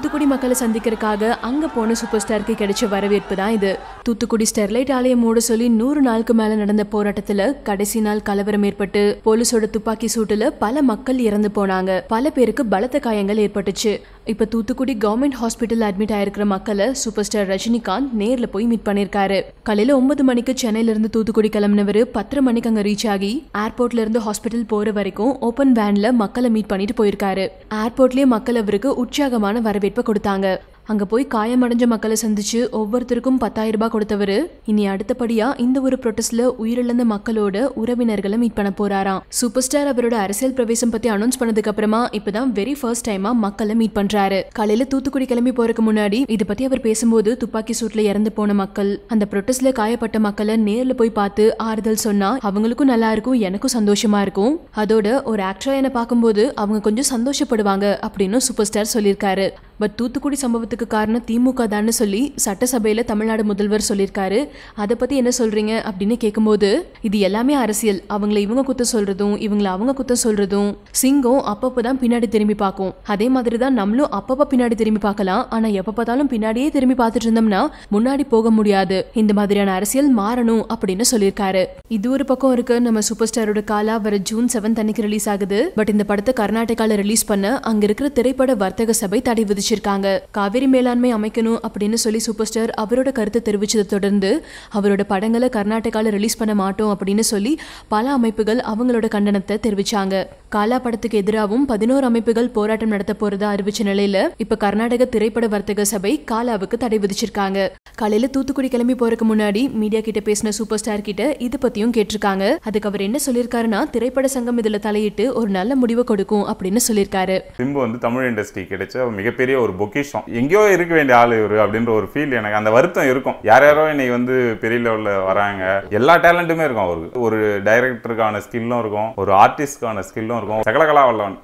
தூத்துக்குடி மக்களை சந்திக்கிறதுக்காக அங்க போன சூப்பர் ஸ்டாருக்கு கிடைச்ச வரவேற்பு தான் இது தூத்துக்குடி ஸ்டெர்லைட் ஆலயம் மூட சொல்லி நூறு நாளுக்கு மேல நடந்த போராட்டத்துல கடைசி நாள் கலவரம் ஏற்பட்டு போலீஸோட துப்பாக்கி சூட்டுல பல மக்கள் இறந்து போனாங்க பல பேருக்கு பலத்த காயங்கள் ஏற்பட்டுச்சு இப்ப தூத்துக்குடி கவர்மெண்ட் ஹாஸ்பிட்டல் அட்மிட் ஆயிருக்கிற மக்களை சூப்பர் ஸ்டார் ரஜினிகாந்த் நேர்ல போய் மீட் பண்ணிருக்காரு காலையில ஒன்பது மணிக்கு சென்னையில இருந்து தூத்துக்குடி கிளம்பினவர் பத்தரை மணிக்கு அங்க ரீச் ஆகி ஏர்போர்ட்ல இருந்து ஹாஸ்பிட்டல் போற வரைக்கும் ஓபன் வேன்ல மக்களை மீட் பண்ணிட்டு போயிருக்காரு ஏர்போர்ட்லயே மக்கள் அவருக்கு உற்சாகமான வரவேற்பை கொடுத்தாங்க அங்க போய் காயமடைஞ்ச மக்களை சந்திச்சு ஒவ்வொருத்தருக்கும் பத்தாயிரம் ரூபாய் கொடுத்தவரு இனி அடுத்தபடியா இந்த ஒரு ப்ரொட்டஸ்ட்ல உயிரிழந்த மக்களோட உறவினர்களை மீட் பண்ண போறாராம் சூப்பர் ஸ்டார் அவரோட அரசியல் பிரவேசம் பத்தி அனௌன்ஸ் பண்ணதுக்கு அப்புறமா இப்பதான் வெரி ஃபர்ஸ்ட் டைமா மக்களை மீட் பண்றாரு காலையில தூத்துக்குடி கிளம்பி போறதுக்கு முன்னாடி இதை பத்தி அவர் பேசும்போது துப்பாக்கி சூட்ல இறந்து போன மக்கள் அந்த ப்ரொட்டஸ்ட்ல காயப்பட்ட மக்களை நேர்ல போய் பார்த்து ஆறுதல் சொன்னா அவங்களுக்கும் நல்லா இருக்கும் எனக்கும் சந்தோஷமா இருக்கும் அதோட ஒரு ஆக்டரா என்ன பார்க்கும்போது அவங்க கொஞ்சம் சந்தோஷப்படுவாங்க அப்படின்னு சூப்பர் ஸ்டார் சொல்லியிருக்காரு பட் தூத்துக்குடி சம்பவத்துக்கு காரணம் திமுக தான்னு சொல்லி சட்டசபையில தமிழ்நாடு முதல்வர் சொல்லியிருக்காரு அதை பத்தி என்ன சொல்றீங்க அப்படின்னு கேட்கும்போது இது எல்லாமே அரசியல் அவங்கள இவங்க குத்தம் சொல்றதும் இவங்கள அவங்க குத்தம் சொல்றதும் சிங்கம் அப்பப்போ தான் பின்னாடி திரும்பி பார்க்கும் அதே மாதிரி தான் நம்மளும் அப்பப்போ பின்னாடி திரும்பி பார்க்கலாம் ஆனா எப்ப பார்த்தாலும் பின்னாடியே திரும்பி பார்த்துட்டு இருந்தோம்னா முன்னாடி போக முடியாது இந்த மாதிரியான அரசியல் மாறணும் அப்படின்னு சொல்லியிருக்காரு இது ஒரு பக்கம் இருக்கு நம்ம சூப்பர் ஸ்டாரோட காலா வர ஜூன் செவன்த் அன்னைக்கு ரிலீஸ் ஆகுது பட் இந்த படத்தை கர்நாடகால ரிலீஸ் பண்ண அங்க இருக்கிற திரைப்பட வர்த்தக சபை தடை விதிச்சிருக்காங்க காவிரி மேலாண்மை அமைக்கணும் அப்படின்னு சொல்லி சூப்பர் ஸ்டார் அவரோட கருத்தை தெரிவிச்சதை தொடர்ந்து அவரோட படங்களை கர்நாடகால ரிலீஸ் பண்ண மாட்டோம் அப்படின்னு சொல்லி பல அமைப்புகள் அவங்களோட கண்டனத்தை தெரிவிச்சாங்க காலா படத்துக்கு எதிராகவும் பதினோரு அமைப்புகள் போராட்டம் நடத்த போறதா அறிவிச்ச நிலையில இப்ப கர்நாடக திரைப்பட வர்த்தக சபை காலாவுக்கு தடை விதிச்சிருக்காங்க காலையில தூத்துக்குடி கிளம்பி போறதுக்கு முன்னாடி மீடியா கிட்ட பேசின சூப்பர் ஸ்டார் கிட்ட இது பத்தியும் கேட்டிருக்காங்க அதுக்கு அவர் என்ன சொல்லியிருக்காருன்னா திரைப்பட சங்கம் இதுல தலையிட்டு ஒரு நல்ல முடிவை கொடுக்கும் அப்படின்னு சொல்லியிருக்காரு சிம்பு வந்து தமிழ் இண்டஸ்ட்ரி கிடைச்ச ஒரு மிகப்பெரிய ஒரு பொக்கிஷம் எங்கேயோ இருக்க வேண்டிய ஆள் இவரு அப்படின்ற ஒரு ஃபீல் எனக்கு அந்த வருத்தம் இருக்கும் யார் யாரோ இன்னைக்கு வந்து பெரிய லெவலில் வராங்க எல்லா டேலண்ட்டுமே இருக்கும் அவருக்கு ஒரு டைரக்டருக்கான ஸ்கில்லும் இருக்கும் ஒரு ஆர்டிஸ்ட்கான ஸ்கில்லும் இருக்கும் சகலகலா வல்லவன்